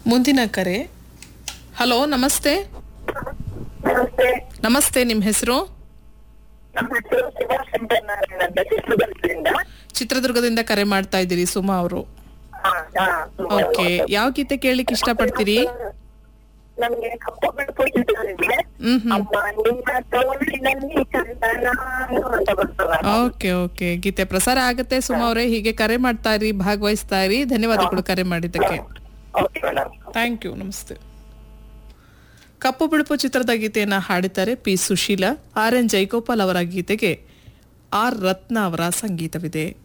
ಮುಂದಿನ ಕರೆ ಹಲೋ ನಮಸ್ತೆ ನಮಸ್ತೆ ನಮಸ್ತೆ ನಿಮ್ಮ ಹೆಸರು ನಮ್ಮ ಹೆಸರು ಶಿವಶಂಕರ್ ನಾರಾಯಣ ಅಂತ ಚಿತ್ರದುರ್ಗದಿಂದ ಚಿತ್ರದುರ್ಗದಿಂದ ಕರೆ ಮಾಡ್ತಾ ಇದ್ದೀರಿ ಸುಮಾ ಅವರು ಹಾ, ಹಾ, ತುಂಬಾ ಓಕೆ ಯಾವ ಗೀತೆ ಕೇಳಲಿಕ್ಕೆ ಇಷ್ಟಪಡ್ತೀರಿ ನಮ್ಗೆ ಕಪ್ಪು ಬೆಳಕು ಚಿತ್ರವಿದೆ ಹ್ಮ್ ಹ್ಮ್ ಅಮ್ಮ ನಿಮ್ಮ ತೋಳಿನಲ್ಲಿ ಚಂದನ ಅಂತ ಬರ್ತದ ಓಕೆ ಓಕೆ ಗೀತೆ ಪ್ರಸಾರ ಆಗುತ್ತೆ ಸುಮಾ ಅವರೇ ಹೀಗೆ ಕರೆ ಮಾಡ್ತಾ ಇರಿ ಭಾಗವಹಿಸ್ತಾ ಇರಿ ಧನ್ಯವಾದಗಳು ಕರೆ ಮಾಡಿದ್ದಕ್ಕೆ ಓಕೆ ಮೇಡಮ್ ಥ್ಯಾಂಕ್ ಯು ನಮಸ್ತೆ ಕಪ್ಪು ಬಿಳುಪು ಚಿತ್ರದ ಗೀತೆಯನ್ನ ಹಾಡಿದ್ದಾರೆ P Susheela R N Jaigopal ಅವರ ಗೀತೆಗೆ ಆರ್ ರತ್ನ ಅವರ ಸಂಗೀತವಿದೆ